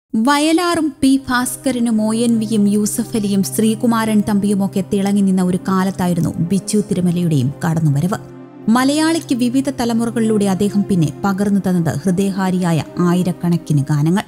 വയലാറും P ഭാസ്കരനും O N വിയും യൂസഫ് അലിയും ശ്രീകുമാരൻ തമ്പിയുമൊക്കെ തിളങ്ങി നിന്ന ഒരു കാലത്തായിരുന്നു ബിച്ചു തിരുമലയുടെയും കടന്നുവരവ് മലയാളിക്ക് വിവിധ തലമുറകളിലൂടെ അദ്ദേഹം പിന്നെ പകർന്നു തന്നത് ഹൃദയഹാരിയായ ആയിരക്കണക്കിന് ഗാനങ്ങൾ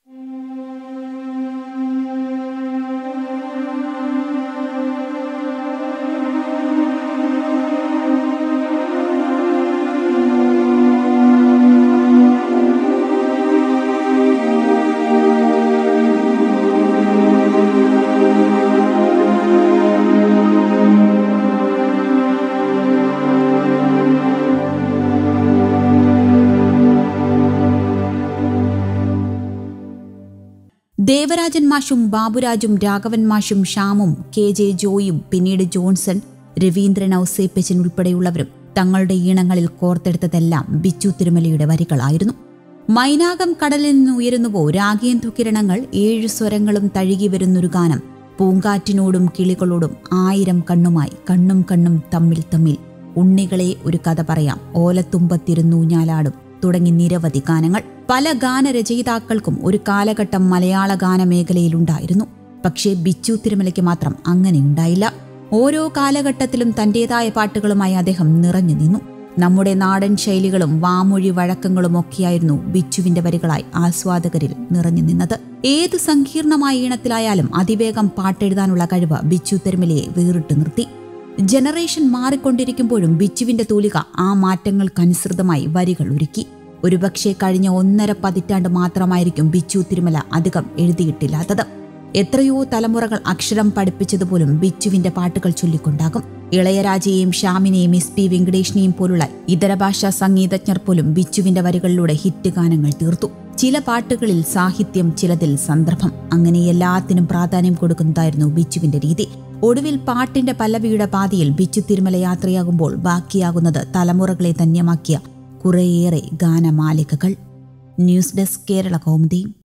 ദേവരാജൻ മാഷും ബാബുരാജും രാഘവൻ മാഷും ശ്യാമും കെ ജെ ജോയും പിന്നീട് ജോൺസൺ രവീന്ദ്രൻ ഔസേപ്പച്ചൻ ഉൾപ്പെടെയുള്ളവരും തങ്ങളുടെ ഈണങ്ങളിൽ കോർത്തെടുത്തതെല്ലാം ബിച്ചു തിരുമലയുടെ വരികളായിരുന്നു മൈനാകം കടലിൽ നിന്ന് ഉയരുന്നുവോ രാഗേന്ദു കിരണങ്ങൾ ഏഴു സ്വരങ്ങളും തഴുകി വരുന്നൊരു ഗാനം പൂങ്കാറ്റിനോടും കിളികളോടും ആയിരം കണ്ണുമായി കണ്ണും കണ്ണും തമ്മിൽ തമ്മിൽ ഉണ്ണികളെ ഒരു കഥ പറയാം ഓലത്തുമ്പത്തിരുന്നൂഞ്ഞാലാടും തുടങ്ങി നിരവധി ഗാനങ്ങൾ പല ഗാനരചയിതാക്കൾക്കും ഒരു കാലഘട്ടം മലയാള ഗാനമേഖലയിലുണ്ടായിരുന്നു പക്ഷേ ബിച്ചു തിരുമലയ്ക്ക് മാത്രം അങ്ങനെയുണ്ടായില്ല ഓരോ കാലഘട്ടത്തിലും തന്റേതായ പാട്ടുകളുമായി അദ്ദേഹം നിറഞ്ഞു നിന്നു നമ്മുടെ നാടൻ ശൈലികളും വാമൊഴി വഴക്കങ്ങളും ഒക്കെയായിരുന്നു ബിച്ചുവിന്റെ വരികളായി ആസ്വാദകരിൽ നിറഞ്ഞു നിന്നത് ഏത് സങ്കീർണമായ ഈണത്തിലായാലും അതിവേഗം പാട്ടെഴുതാനുള്ള കഴിവ് ബിച്ചു തിരുമലയെ വേറിട്ട് നിർത്തി ജനറേഷൻ മാറിക്കൊണ്ടിരിക്കുമ്പോഴും ബിച്ചുവിന്റെ തൂലിക ആ മാറ്റങ്ങൾക്കനുസൃതമായി വരികൾ ഒരുക്കി ഒരുപക്ഷെ കഴിഞ്ഞ ഒന്നര പതിറ്റാണ്ട് മാത്രമായിരിക്കും ബിച്ചു തിരുമല അധികം എഴുതിയിട്ടില്ലാത്തത് എത്രയോ തലമുറകൾ അക്ഷരം പഠിപ്പിച്ചതുപോലും ബിച്ചുവിന്റെ പാട്ടുകൾ ചൊല്ലിക്കൊണ്ടാകും ഇളയരാജയെയും ശ്യാമിനെയും എസ് പി വെങ്കടേഷിനെയും പോലുള്ള ഇതര ഭാഷാ സംഗീതജ്ഞർ പോലും ബിച്ചുവിന്റെ വരികളിലൂടെ ഹിറ്റ് ഗാനങ്ങൾ തീർത്തു ചില പാട്ടുകളിൽ സാഹിത്യം ചിലതിൽ സന്ദർഭം അങ്ങനെ എല്ലാത്തിനും പ്രാധാന്യം കൊടുക്കുന്നതായിരുന്നു ബിച്ചുവിന്റെ രീതി ഒടുവിൽ പാട്ടിന്റെ പല്ലവിയുടെ പാതിയിൽ ബിച്ചു തിരുമല യാത്രയാകുമ്പോൾ ബാക്കിയാകുന്നത് തലമുറകളെ ധന്യമാക്കിയ കുറേയേറെ ഗാനമാലികകൾ ന്യൂസ് ഡെസ്ക് കേരള കൗമുദി